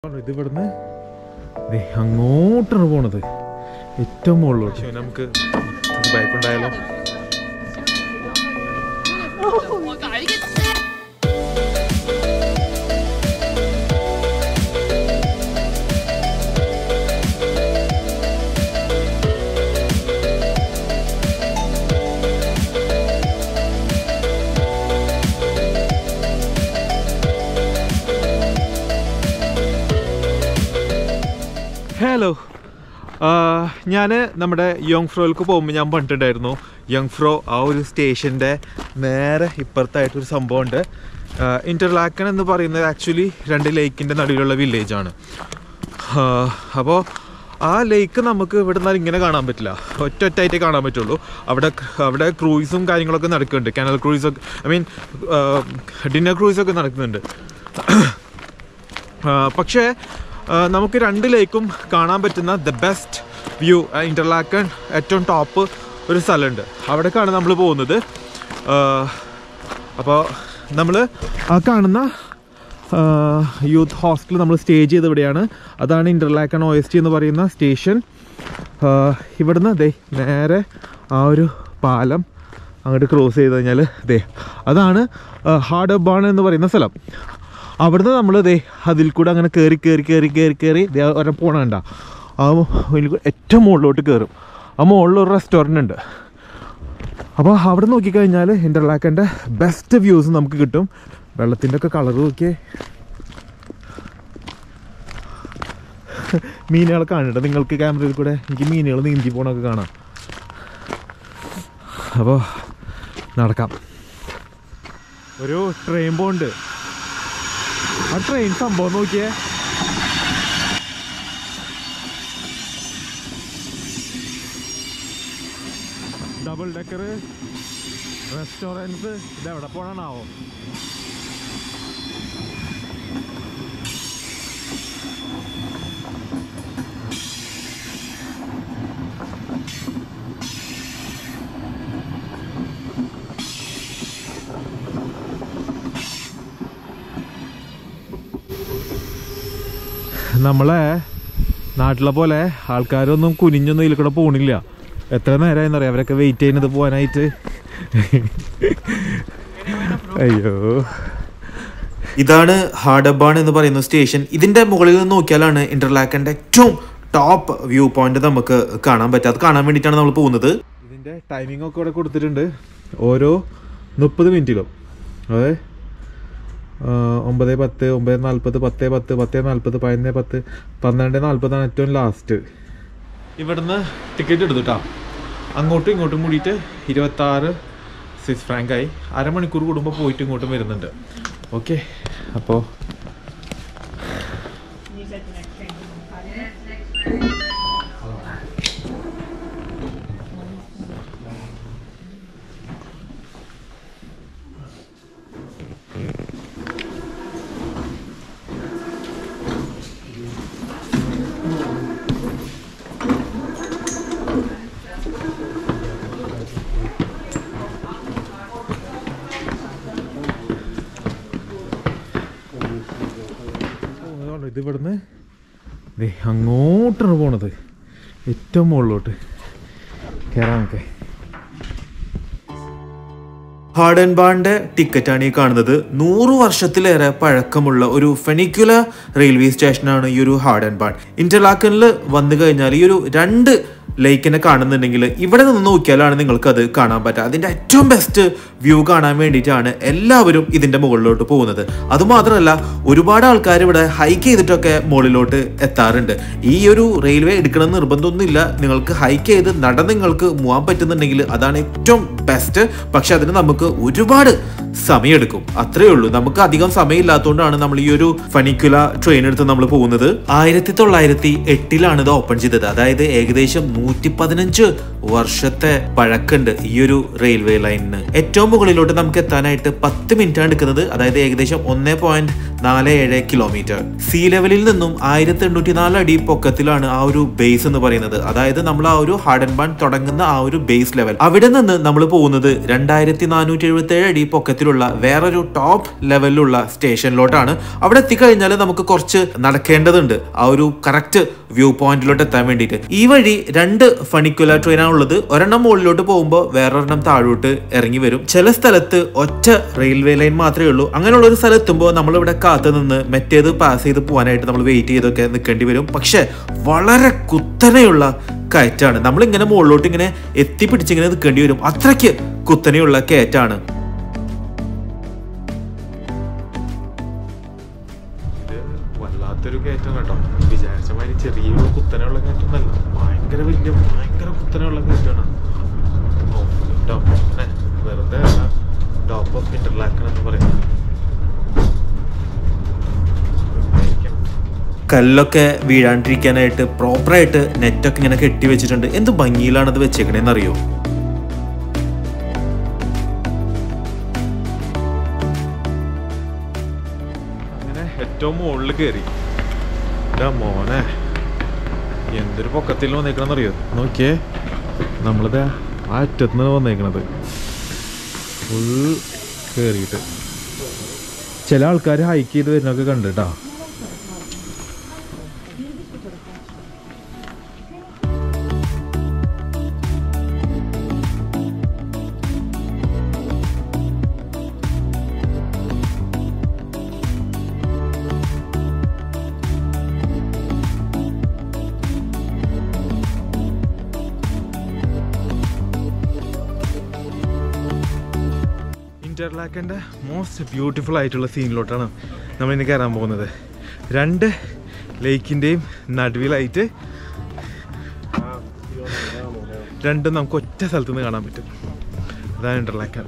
ഇത് ഇവിടുന്ന് ദേ അങ്ങോട്ടാണ് പോണത് ഏറ്റവും മുകളിലോട്ട് നമുക്ക് ബൈക്ക് ഉണ്ടായാലോ 뭔가 알겠지? ഹലോ ഞാൻ നമ്മുടെ യോങ് ഫ്രോയിലേക്ക് പോകുമ്പോൾ ഞാൻ പറഞ്ഞിട്ടുണ്ടായിരുന്നു യോങ് ഫ്രോ ആ ഒരു സ്റ്റേഷൻ്റെ നേരെ ഇപ്പുറത്തായിട്ടൊരു സംഭവമുണ്ട് ഇൻ്റർലാക്കൺ എന്ന് പറയുന്നത് ആക്ച്വലി രണ്ട് ലേക്കിൻ്റെ നടുവിലുള്ള വില്ലേജാണ് അപ്പോൾ ആ ലേക്ക് നമുക്ക് ഇവിടെ നിന്ന് ഇങ്ങനെ കാണാൻ പറ്റില്ല ഒറ്റ ഒറ്റയായിട്ടേ കാണാൻ പറ്റുള്ളൂ അവിടെ അവിടെ ക്രൂയിസും കാര്യങ്ങളൊക്കെ നടക്കുന്നുണ്ട് കനൽ ക്രൂയിസൊക്കെ ഐ മീൻ ഡിന്നർ ക്രൂയിസൊക്കെ നടക്കുന്നുണ്ട് ആ, പക്ഷേ ആ, നമുക്ക് രണ്ട് ലേക്കും കാണാൻ പറ്റുന്ന ദ ബെസ്റ്റ് വ്യൂ ഇൻ്റർലാക്കൺ ഏറ്റവും ടോപ്പ് ഒരു സ്ഥലമുണ്ട് അവിടേക്കാണ് നമ്മൾ പോകുന്നത് അപ്പോൾ നമ്മൾ ആ കാണുന്ന യൂത്ത് ഹോസ്റ്റൽ നമ്മൾ സ്റ്റേ ചെയ്ത് ഇവിടെയാണ് അതാണ് ഇൻ്റർലാക്കൺ ഒ എസ് ടി എന്ന് പറയുന്ന സ്റ്റേഷൻ ഇവിടുന്ന് ദേ നേരെ ആ ഒരു പാലം അങ്ങോട്ട് ക്രോസ് ചെയ്ത് കഴിഞ്ഞാൽ ദേ അതാണ് ഹാർഡബാൺ എന്ന് പറയുന്ന സ്ഥലം അവിടുന്ന് നമ്മൾ ദേ അതിൽ കൂടെ അങ്ങനെ കയറി കയറി കയറി കയറി കയറി ദേ ഒരെണ്ണം പോണണ്ട ആ ഇതിൽ കൂടെ ഏറ്റവും മുകളിലോട്ട് കയറും ആ മുകളിൽ ഒരു റെസ്റ്റോറൻ്റ് ഉണ്ട് അപ്പോൾ അവിടെ നോക്കിക്കഴിഞ്ഞാൽ ഇൻ്റർലാക്കൻ്റെ ബെസ്റ്റ് വ്യൂസ് നമുക്ക് കിട്ടും വെള്ളത്തിൻ്റെ ഒക്കെ കളർ നോക്കിയേ മീനുകളെ കാണുന്നുണ്ട് നിങ്ങൾക്ക് ക്യാമറയിൽ കൂടെ എനിക്ക് മീനുകൾ നീന്തി പോണൊക്കെ കാണാം അപ്പോൾ നടക്കാം ഒരു ട്രെയിൻ പോകുന്നുണ്ട് ആ ട്രെയിൻ സംഭവം നോക്കിയേ ഡബിൾ ഡെക്കർ റെസ്റ്റോറൻറ്റ്സ് ഇതെവിടെ പോണാണാവോ നമ്മളെ നാട്ടിലെ പോലെ ആൾക്കാരൊന്നും കുനിഞ്ഞൊന്നും ഇതിൽ കൂടെ പോണില്ല എത്ര നേരമായെന്നറിയാം അവരൊക്കെ വെയിറ്റ് ചെയ്യുന്നത് പോകാനായിട്ട് അയ്യോ ഇതാണ് ഹാർഡബാൺ എന്ന് പറയുന്ന സ്റ്റേഷൻ ഇതിന്റെ മുകളിൽ നിന്ന് നോക്കിയാലാണ് ഇന്റർലാക്കന്റെ ഏറ്റവും ടോപ്പ് വ്യൂ പോയിന്റ് നമുക്ക് കാണാൻ പറ്റുക അത് കാണാൻ വേണ്ടിയിട്ടാണ് നമ്മൾ പോകുന്നത് ഇതിൻ്റെ ടൈമിംഗ് ഒക്കെ ഇവിടെ കൊടുത്തിട്ടുണ്ട് ഓരോ മുപ്പത് മിനിറ്റിലും അതെ ഒമ്പത് പത്ത് ഒമ്പത് നാൽപ്പത് പത്ത് പത്ത് പത്ത് നാൽപ്പത് പതിനൊന്ന് പത്ത് പന്ത്രണ്ട് നാൽപ്പതാണ് ഏറ്റവും ലാസ്റ്റ് ഇവിടുന്ന് ടിക്കറ്റ് എടുത്തു കേട്ടോ അങ്ങോട്ടും ഇങ്ങോട്ടും കൂടിയിട്ട് ഇരുപത്താറ് സ്വിസ് ഫ്രാങ്കായി അരമണിക്കൂർ കൂടുമ്പോൾ പോയിട്ട് ഇങ്ങോട്ടും വരുന്നുണ്ട് ഓക്കെ അപ്പോൾ പോകുന്നതുകൊണ്ട് ഇത് ഇവിടുന്ന് ദേ അങ്ങോട്ടാണ് പോണത് ഏറ്റവും മുകളിലോട്ട് കയറാൻ നമുക്ക് ഹാർഡൻബാണിന്റെ ടിക്കറ്റാണ് ഈ കാണുന്നത് നൂറു വർഷത്തിലേറെ പഴക്കമുള്ള ഒരു ഫെനിക്കുല റെയിൽവേ സ്റ്റേഷനാണ് ഈ ഒരു ഹാർഡൻബാൺ ഇന്റർലാക്കനിൽ വന്നു കഴിഞ്ഞാൽ ഈ ഒരു രണ്ട് ലേക്കിനെ കാണുന്നുണ്ടെങ്കിൽ ഇവിടെ നിന്ന് നോക്കിയാലാണ് നിങ്ങൾക്ക് അത് കാണാൻ പറ്റുക അതിന്റെ ഏറ്റവും ബെസ്റ്റ് വ്യൂ കാണാൻ വേണ്ടിയിട്ടാണ് എല്ലാവരും ഇതിന്റെ മുകളിലോട്ട് പോകുന്നത് അതുമാത്രമല്ല ഒരുപാട് ആൾക്കാർ ഇവിടെ ഹൈക്ക് ചെയ്തിട്ടൊക്കെ മുകളിലോട്ട് എത്താറുണ്ട് ഈ ഒരു റെയിൽവേ എടുക്കണം നിർബന്ധമൊന്നുമില്ല നിങ്ങൾക്ക് ഹൈക്ക് ചെയ്ത് നടന്ന് നിങ്ങൾക്ക് പോകാൻ പറ്റുന്നുണ്ടെങ്കിൽ അതാണ് ഏറ്റവും ബെസ്റ്റ് പക്ഷെ അതിന് നമുക്ക് ഒരുപാട് സമയമെടുക്കും അത്രേ ഉള്ളൂ നമുക്ക് അധികം സമയമില്ലാത്തതുകൊണ്ടാണ് നമ്മൾ ഈ ഒരു ഫണിക്കുല ട്രെയിൻ എടുത്ത് നമ്മൾ പോകുന്നത് ആയിരത്തി തൊള്ളായിരത്തി എട്ടിലാണ് ഇത് ഓപ്പൺ ചെയ്തത് അതായത് ഏകദേശം നൂറ്റി പതിനഞ്ച് വർഷത്തെ പഴക്കമുണ്ട് ഈ ഒരു റെയിൽവേ ലൈനിന് ഏറ്റവും മുകളിലോട്ട് നമുക്ക് എത്താനായിട്ട് പത്ത് മിനിറ്റ് ആണ് എടുക്കുന്നത് അതായത് ഏകദേശം ഒന്നേ പോയിന്റ് നാല് ഏഴ് കിലോമീറ്റർ സീ ലെവലിൽ നിന്നും ആയിരത്തി എണ്ണൂറ്റി നാല് അടി പൊക്കത്തിലാണ് ആ ഒരു ബേസ് എന്ന് പറയുന്നത് അതായത് നമ്മൾ ആ ഒരു ഹാർഡൻ ബാൻ തുടങ്ങുന്ന ആ ഒരു ബേസ് ലെവൽ അവിടെ നിന്ന് നമ്മൾ പോകുന്നത് രണ്ടായിരത്തി നാനൂറ്റി എഴുപത്തി ഏഴ് അടി പൊക്കത്തിലുള്ള വേറൊരു ടോപ്പ് ലെവലിലുള്ള സ്റ്റേഷനിലോട്ടാണ് അവിടെ എത്തിക്കഴിഞ്ഞാൽ നമുക്ക് കുറച്ച് നടക്കേണ്ടതുണ്ട് ആ ഒരു കറക്റ്റ് വ്യൂ പോയിന്റിലോട്ട് എത്താൻ വേണ്ടിയിട്ട് ഈ വഴി രണ്ട് ഫണിക്കുലർ ട്രെയിനാണുള്ളത് ഒരെണ്ണം മുകളിലോട്ട് പോകുമ്പോൾ വേറൊരെണ്ണം താഴോട്ട് ഇറങ്ങി വരും ചില സ്ഥലത്ത് ഒറ്റ റെയിൽവേ ലൈൻ മാത്രമേ ഉള്ളൂ അങ്ങനെയുള്ള ഒരു സ്ഥലം എത്തുമ്പോൾ നമ്മൾ ഇവിടെ കാത്തു നിന്ന് മറ്റേത് പാസ് ചെയ്ത് പോകാനായിട്ട് നമ്മൾ വെയിറ്റ് ചെയ്തൊക്കെ നിൽക്കേണ്ടി വരും പക്ഷെ വളരെ കുത്തനെയുള്ള കയറ്റാണ് നമ്മൾ ഇങ്ങനെ മുകളിലോട്ട് ഇങ്ങനെ എത്തിപ്പിടിച്ചിങ്ങനെ നിൽക്കേണ്ടി വരും അത്രയ്ക്ക് കുത്തനെയുള്ള കയറ്റാണ് ഇത് വല്ലാത്തൊരു കയറ്റം കേട്ടോ വിചാരിച്ച മാതിരി ചെറിയൊരു കുത്തനെയുള്ള കയറ്റമൊന്നല്ല ഭയങ്കര വലിയ ഭയങ്കര കുത്തനെയുള്ള കയറ്റമാണ് ഓ, ട്ടോ, ഏ, വെറുതെ ടോപ്പ് ഓഫ് ഇന്റർലാക്കൻ എന്ന് പറയുന്നത് ആയിരിക്കും. കല്ലൊക്കെ വീഴാണ്ടിരിക്കാനായിട്ട് പ്രോപ്പറായിട്ട് നെറ്റൊക്കെ ഇങ്ങനെ കെട്ടി വെച്ചിട്ടുണ്ട് എന്ത് ഭംഗിയിലാണ് അത് വെച്ചേക്കണേന്ന് അറിയോ അങ്ങനെ ഏറ്റവും മുകളിൽ കയറി ഇതാ മോനെ എന്തൊരു പൊക്കത്തിൽ വന്നേക്കണെന്ന് അറിയോ നോക്കിയേ നമ്മളിത് ആ അറ്റത്ത് നിന്ന് വന്നേക്കണത് ഫുൾ കയറിയിട്ട് ചില ആൾക്കാർ ഹൈക്ക് ചെയ്ത് വരുന്നൊക്കെ കണ്ടിട്ടാ ഇന്റർലാക്കൻ്റെ മോസ്റ്റ് ബ്യൂട്ടിഫുൾ ആയിട്ടുള്ള സീനിലോട്ടാണ് നമ്മൾ ഇനി കയറാൻ പോകുന്നത് രണ്ട് ലേക്കിൻ്റെയും നടുവിലായിട്ട് രണ്ടും നമുക്ക് ഒറ്റ സ്ഥലത്ത് നിന്ന് കാണാൻ പറ്റും അതാണ് ഇന്റർലാക്കൻ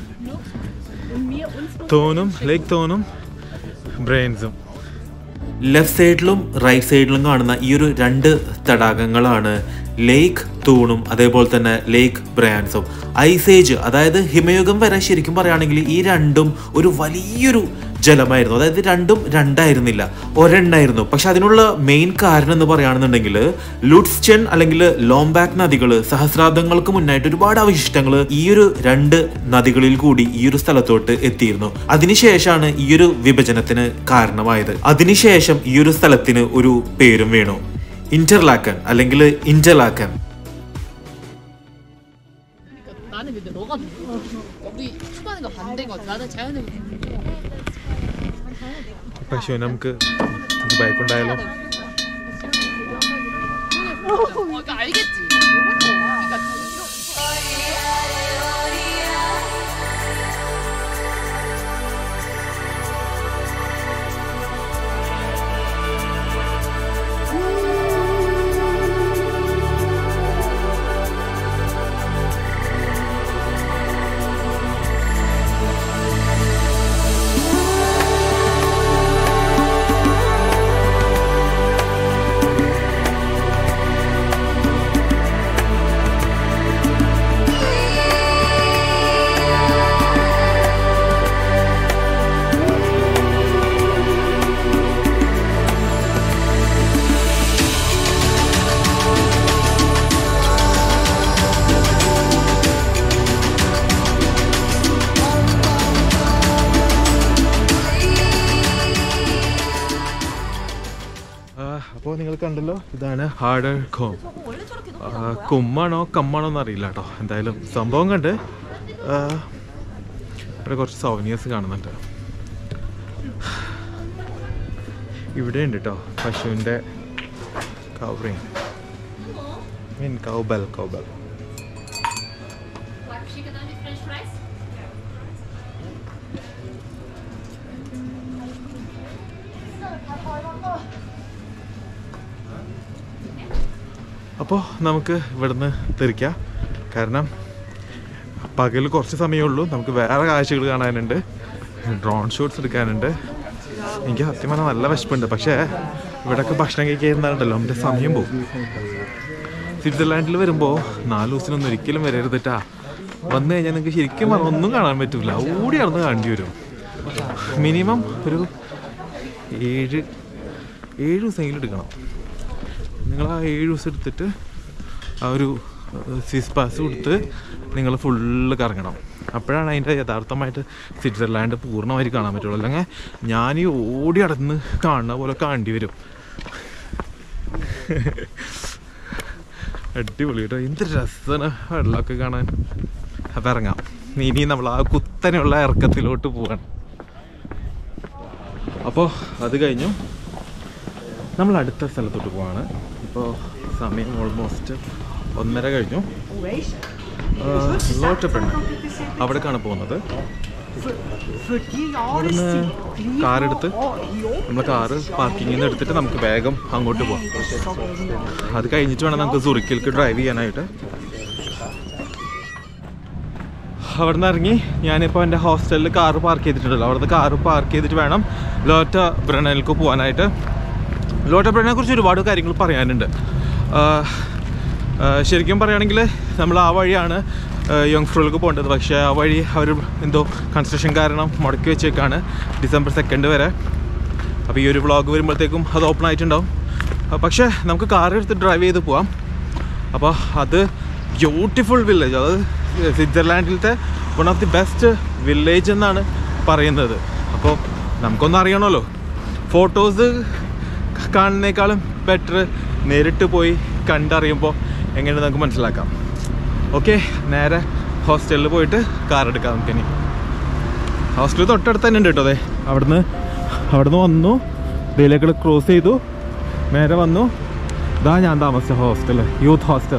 തോനും ലേക്ക് തോനും ബ്രെയിൻസും ലെഫ്റ്റ് സൈഡിലും റൈറ്റ് സൈഡിലും കാണുന്ന ഈ ഒരു രണ്ട് തടാകങ്ങളാണ് ലേക്ക് തൂണും അതേപോലെ തന്നെ ലേക്ക് ബ്രാൻസും ഐസേജ് അതായത് ഹിമയുഗം വരെ ശരിക്കും പറയുകയാണെങ്കിൽ ഈ രണ്ടും ഒരു വലിയൊരു ജലമായിരുന്നു അതായത് രണ്ടും രണ്ടായിരുന്നില്ല ഒരെണ്ണായിരുന്നു പക്ഷെ അതിനുള്ള മെയിൻ കാരണം എന്ന് പറയുകയാണെന്നുണ്ടെങ്കിൽ ലുട്സ്ചെൻ അല്ലെങ്കിൽ ലോംബാക്ക് നദികൾ സഹസ്രാബ്ദങ്ങൾക്ക് മുന്നായിട്ട് ഒരുപാട് അവശിഷ്ടങ്ങൾ ഈ ഒരു രണ്ട് നദികളിൽ കൂടി ഈ ഒരു സ്ഥലത്തോട്ട് എത്തിയിരുന്നു അതിനുശേഷമാണ് ഈ ഒരു വിഭജനത്തിന് കാരണമായത് അതിനുശേഷം ഈ ഒരു സ്ഥലത്തിന് ഒരു പേരും വീണു ഇന്റർലാക്കൻ അല്ലെങ്കിൽ ഇന്റർലാക്കൻ 그러니까 나는 근데 너가 누구? 우리 추가하는 거 반대인 것 같아. 나는 자연을 പശുവിനെ നമുക്ക് ബൈക്കുണ്ടായാലോ 어, 그러니까 알겠지. 그러니까 അപ്പോൾ നിങ്ങൾ കണ്ടല്ലോ ഇതാണ് ഹാർഡർ ഖോം ആ, കുമ്മാണോ കമ്മാണോ എന്ന് അറിയില്ല കേട്ടോ എന്തായാലും സംഭവം കണ്ട് ആ, ഇവിടെ കുറച്ച് സൗനിയേഴ്സ് കാണുന്നുണ്ട് ഇവിടെ ഉണ്ട് കേട്ടോ പശുവിൻ്റെ കവറിങ് മീൻ cowbell cowbell chicken and french fries. അപ്പോൾ നമുക്ക് ഇവിടുന്ന് തെറിക്കാം കാരണം പകൽ കുറച്ച് സമയമേ ഉള്ളൂ നമുക്ക് വേറെ കാഴ്ചകൾ കാണാനുണ്ട് ഡ്രോൺ ഷോട്ട്സ് എടുക്കാനുണ്ട് എനിക്ക് സത്യം പറഞ്ഞാൽ നല്ല വിശപ്പുണ്ട് പക്ഷേ ഇവിടെയൊക്കെ ഭക്ഷണം കഴിക്കുന്നുണ്ടല്ലോ നമ്മുടെ സമയം പോകും സ്വിറ്റ്സർലാൻഡിൽ വരുമ്പോൾ നാല് ദിവസത്തിനൊന്നും ഒരിക്കലും വരരുതിട്ടാ വന്നു കഴിഞ്ഞാൽ നിങ്ങൾക്ക് ശരിക്കും പറഞ്ഞാൽ ഒന്നും കാണാൻ പറ്റില്ല ഓടി നടന്ന് കാണേണ്ടി വരും മിനിമം ഒരു ഏഴ് ഏഴ് ദിവസമെങ്കിലും എടുക്കണം നിങ്ങൾ ആ ഏഴ് ദിവസം എടുത്തിട്ട് ആ ഒരു സ്വിസ് പാസ് കൊടുത്ത് നിങ്ങൾ ഫുള്ള് കറങ്ങണം അപ്പോഴാണ് അതിൻ്റെ യഥാർത്ഥമായിട്ട് സ്വിറ്റ്സർലാൻഡ് പൂർണ്ണമായിട്ട് കാണാൻ പറ്റുള്ളൂ അല്ലെങ്കിൽ ഞാൻ ഈ ഓടി നടന്ന് കാണുന്ന പോലെ കാണേണ്ടി വരും അടിപൊളി കേട്ടോ എന്ത് രസമാണ് വെള്ളമൊക്കെ കാണാൻ അപ്പം ഇറങ്ങാം ഇനി നമ്മൾ ആ കുത്തനെയുള്ള ഇറക്കത്തിലോട്ട് പോവാണ് അപ്പോൾ അത് കഴിഞ്ഞു നമ്മൾ അടുത്ത സ്ഥലത്തോട്ട് പോവാണ് ഇപ്പോൾ സമയം ഓൾമോസ്റ്റ് ഒന്നര കഴിഞ്ഞു ലോട്ടപ്പെണ്ണ അവിടേക്കാണ് പോകുന്നത് അവിടുന്ന് കാറെടുത്ത് നമ്മൾ കാറ് പാർക്കിങ്ങിൽ നിന്ന് എടുത്തിട്ട് നമുക്ക് വേഗം അങ്ങോട്ട് പോകാം അത് കഴിഞ്ഞിട്ട് വേണം നമുക്ക് സുറിക്കിലേക്ക് ഡ്രൈവ് ചെയ്യാനായിട്ട് അവിടെ നിന്ന് ഇറങ്ങി ഞാനിപ്പോൾ എൻ്റെ ഹോസ്റ്റലിൽ കാറ് പാർക്ക് ചെയ്തിട്ടുണ്ടല്ലോ അവിടുന്ന് കാറ് പാർക്ക് ചെയ്തിട്ട് വേണം ലോറ്റ ബ്രണനിലേക്ക് പോകാനായിട്ട് ലോട്ട ബ്രണനെ കുറിച്ച് ഒരുപാട് കാര്യങ്ങൾ പറയാനുണ്ട് ആഹ് ആഹ് ശരിക്കും പറയുകയാണെങ്കിൽ നമ്മൾ ആ വഴിയാണ് യങ് ഫ്രോയിലേക്ക് പോകേണ്ടത് പക്ഷേ ആ വഴി അവർ എന്തോ കൺസ്ട്രക്ഷൻ കാരണം മുടക്കി വെച്ചേക്കാണ് ഡിസംബർ സെക്കൻഡ് വരെ അപ്പോൾ ഈ ഒരു വ്ളോഗ് വരുമ്പോഴത്തേക്കും അത് ഓപ്പൺ ആയിട്ടുണ്ടാവും ആ, പക്ഷേ നമുക്ക് കാർ എടുത്ത് ഡ്രൈവ് ചെയ്ത് പോവാം അപ്പോൾ അത് ബ്യൂട്ടിഫുൾ വില്ലേജ് അത് സ്വിറ്റ്സർലാൻഡിലത്തെ one of the best village എന്നാണ് പറയുന്നത് അപ്പോൾ നമുക്കൊന്നും അറിയണമല്ലോ ഫോട്ടോസ് കാണുന്നേക്കാളും ബെറ്റർ നേരിട്ട് പോയി കണ്ടറിയുമ്പോൾ എങ്ങനെ നമുക്ക് മനസ്സിലാക്കാം ഓക്കെ നേരെ ഹോസ്റ്റലിൽ പോയിട്ട് കാർ എടുക്കാം നമുക്കിനി ഹോസ്റ്റൽ തൊട്ടടുത്ത് തന്നെ ഉണ്ട് കേട്ടോ അതെ അവിടുന്ന് അവിടുന്ന് വന്നു ഇതിലേക്ക് ക്രോസ് ചെയ്തു നേരെ വന്നു ഇതാ ഞാൻ താമസിച്ച ഹോസ്റ്റൽ യൂത്ത് ഹോസ്റ്റൽ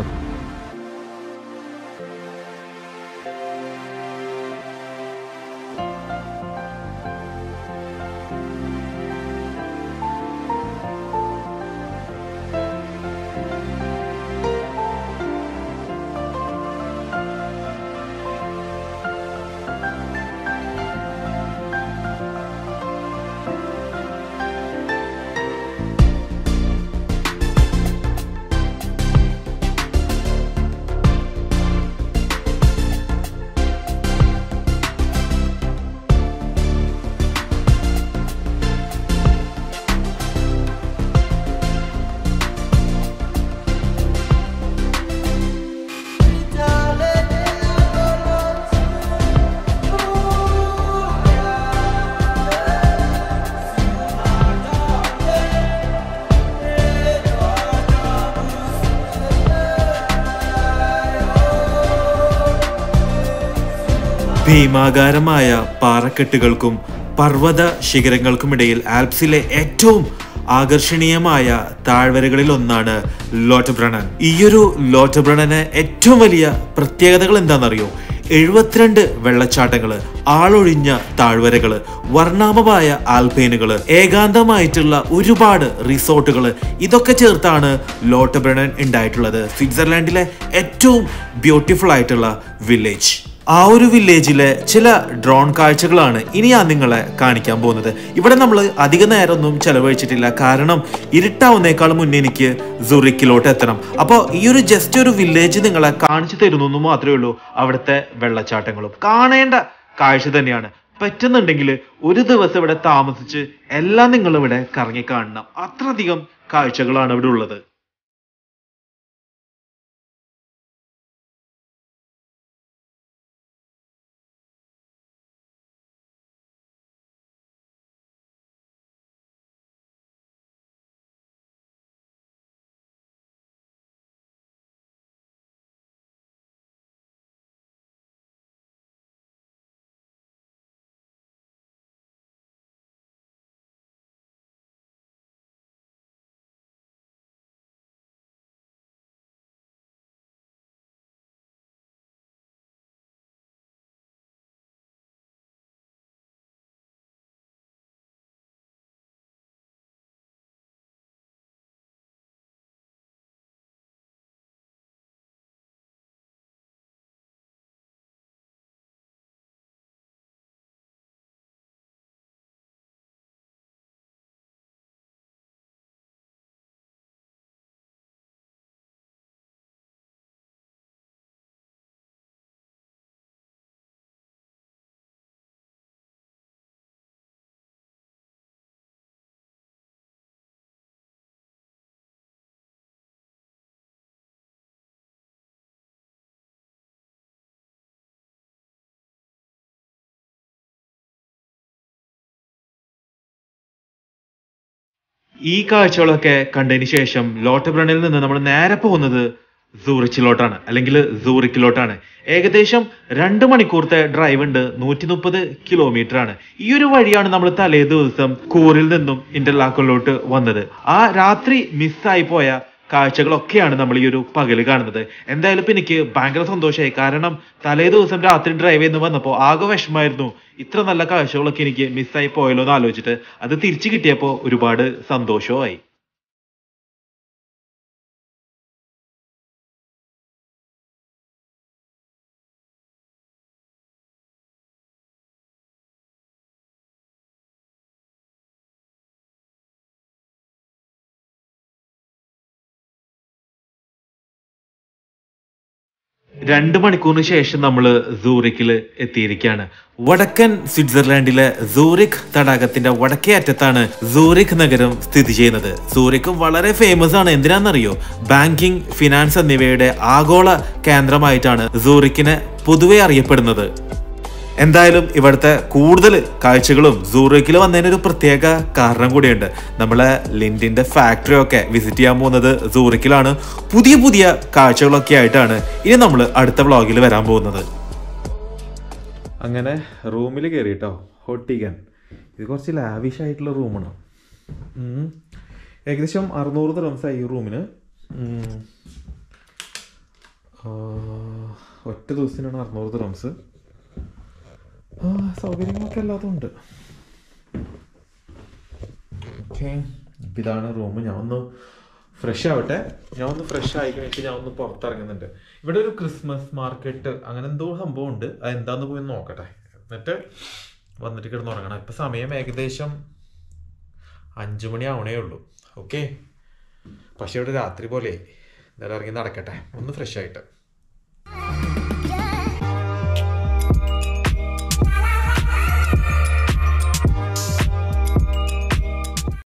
ഭീമാകാരമായ പാറക്കെട്ടുകൾക്കും പർവ്വത ശിഖരങ്ങൾക്കുമിടയിൽ ആൽപ്സിലെ ഏറ്റവും ആകർഷണീയമായ താഴ്വരകളിൽ ഒന്നാണ് ലോട്ടബ്രണൻ ഈയൊരു ലോട്ടബ്രണന് ഏറ്റവും വലിയ പ്രത്യേകതകൾ എന്താണെന്നറിയോ എഴുപത്തിരണ്ട് വെള്ളച്ചാട്ടങ്ങള് ആളൊഴിഞ്ഞ താഴ്വരകള് വർണ്ണാമമായ ആൽപൈനുകള് ഏകാന്തമായിട്ടുള്ള ഒരുപാട് റിസോർട്ടുകള് ഇതൊക്കെ ചേർത്താണ് ലോട്ടബ്രണൻ ഉണ്ടായിട്ടുള്ളത് സ്വിറ്റ്സർലാൻഡിലെ ഏറ്റവും ബ്യൂട്ടിഫുൾ ആയിട്ടുള്ള വില്ലേജ് ആ ഒരു വില്ലേജിലെ ചില ഡ്രോൺ കാഴ്ചകളാണ് ഇനി ഞാൻ നിങ്ങളെ കാണിക്കാൻ പോകുന്നത് ഇവിടെ നമ്മൾ അധിക നേരമൊന്നും ചെലവഴിച്ചിട്ടില്ല കാരണം ഇരുട്ടാവുന്നേക്കാൾ മുന്നേ എനിക്ക് സുറിക്കിലോട്ട് എത്തണം അപ്പോൾ ഈ ഒരു ജസ്റ്റ് ഒരു വില്ലേജ് നിങ്ങളെ കാണിച്ചു തരുന്നു എന്ന് മാത്രമേ ഉള്ളൂ അവിടുത്തെ വെള്ളച്ചാട്ടങ്ങളും കാണേണ്ട കാഴ്ച തന്നെയാണ് പറ്റുന്നുണ്ടെങ്കിൽ ഒരു ദിവസം ഇവിടെ താമസിച്ച് എല്ലാം നിങ്ങൾ ഇവിടെ കറങ്ങി കാണണം അത്രയധികം കാഴ്ചകളാണ് ഇവിടെ ഉള്ളത് ഈ കാഴ്ചകളൊക്കെ കണ്ടതിന് ശേഷം ലോട്ടബ്രണിൽ നിന്ന് നമ്മൾ നേരെ പോകുന്നത് സൂറിച്ചിലോട്ടാണ് അല്ലെങ്കിൽ സൂറിക്കിലോട്ടാണ് ഏകദേശം രണ്ട് മണിക്കൂറത്തെ ഡ്രൈവ് ഉണ്ട് നൂറ്റി മുപ്പത് കിലോമീറ്റർ ആണ് ഈ ഒരു വഴിയാണ് നമ്മൾ തലേ ദിവസം കൂറിൽ നിന്നും ഇന്റർലാക്കിലോട്ട് വന്നത് ആ രാത്രി മിസ്സായി പോയ കാഴ്ചകളൊക്കെയാണ് നമ്മൾ ഈ ഒരു പകല് കാണുന്നത് എന്തായാലും ഇപ്പൊ എനിക്ക് ഭയങ്കര സന്തോഷമായി കാരണം തലേ ദിവസം രാത്രി ഡ്രൈവ് ചെയ്യുന്ന വന്നപ്പോൾ ആകെ വിഷമായിരുന്നു ഇത്ര നല്ല കാഴ്ചകളൊക്കെ എനിക്ക് മിസ്സായി പോയല്ലോ എന്ന് ആലോചിച്ചിട്ട് അത് തിരിച്ചു കിട്ടിയപ്പോൾ ഒരുപാട് സന്തോഷമായി രണ്ട് മണിക്കൂറിന് ശേഷം നമ്മൾ സൂറിക്കിൽ എത്തിയിരിക്കുകയാണ് വടക്കൻ സ്വിറ്റ്സർലാൻഡിലെ സൂറിക് തടാകത്തിന്റെ വടക്കേ അറ്റത്താണ് സൂറിക് നഗരം സ്ഥിതി ചെയ്യുന്നത് സൂറിക് വളരെ ഫേമസ് ആണ് എന്തിനാണെന്നറിയോ ബാങ്കിങ് ഫിനാൻസ് എന്നിവയുടെ ആഗോള കേന്ദ്രമായിട്ടാണ് സൂറിക്കിനെ പൊതുവെ അറിയപ്പെടുന്നത് എന്തായാലും ഇവിടുത്തെ കൂടുതൽ കാഴ്ചകളും സൂറിക്കിൽ വന്നതിന് ഒരു പ്രത്യേക കാരണം കൂടിയുണ്ട് നമ്മളെ ലിൻഡിന്റെ ഫാക്ടറി ഒക്കെ വിസിറ്റ് ചെയ്യാൻ പോകുന്നത് സൂറിക്കിലാണ് പുതിയ പുതിയ കാഴ്ചകളൊക്കെ ആയിട്ടാണ് ഇനി നമ്മൾ അടുത്ത വ്ളോഗിൽ വരാൻ പോകുന്നത് അങ്ങനെ റൂമിൽ കയറി കേട്ടോ ഹൊട്ടിഗൻ ഇത് കുറച്ച് ലാവിഷ് ആയിട്ടുള്ള റൂമാണ് ഉം. ഏകദേശം അറുന്നൂറ് ദിറംസായി ഈ റൂമിന് ഉം. ആ, ഒറ്റ ദിവസത്തിനാണ് അറുന്നൂറ് ദിറംസ് ആ, സൗകര്യങ്ങളൊക്കെ എല്ലാതും ഉണ്ട് ഓക്കെ ഇതാണ് റൂം ഞാൻ ഒന്ന് ഫ്രഷ് ആവട്ടെ ഞാൻ ഒന്ന് ഫ്രഷ് ആയി കഴിഞ്ഞിട്ട് ഞാൻ ഒന്ന് പുറത്തിറങ്ങുന്നുണ്ട് ഇവിടെ ഒരു ക്രിസ്മസ് മാർക്കറ്റ് അങ്ങനെ എന്തോ സംഭവം ഉണ്ട് അത് എന്താന്ന് പോയി ഒന്ന് നോക്കട്ടെ എന്നിട്ട് വന്നിട്ട് കിടന്ന് ഉറങ്ങണം ഇപ്പം സമയം ഏകദേശം അഞ്ചു മണി ആവണേ ഉള്ളൂ ഓക്കെ പക്ഷെ ഇവിടെ രാത്രി പോലെ എന്തായാലും ഇറങ്ങി നടക്കട്ടെ ഒന്ന് ഫ്രഷ് ആയിട്ട്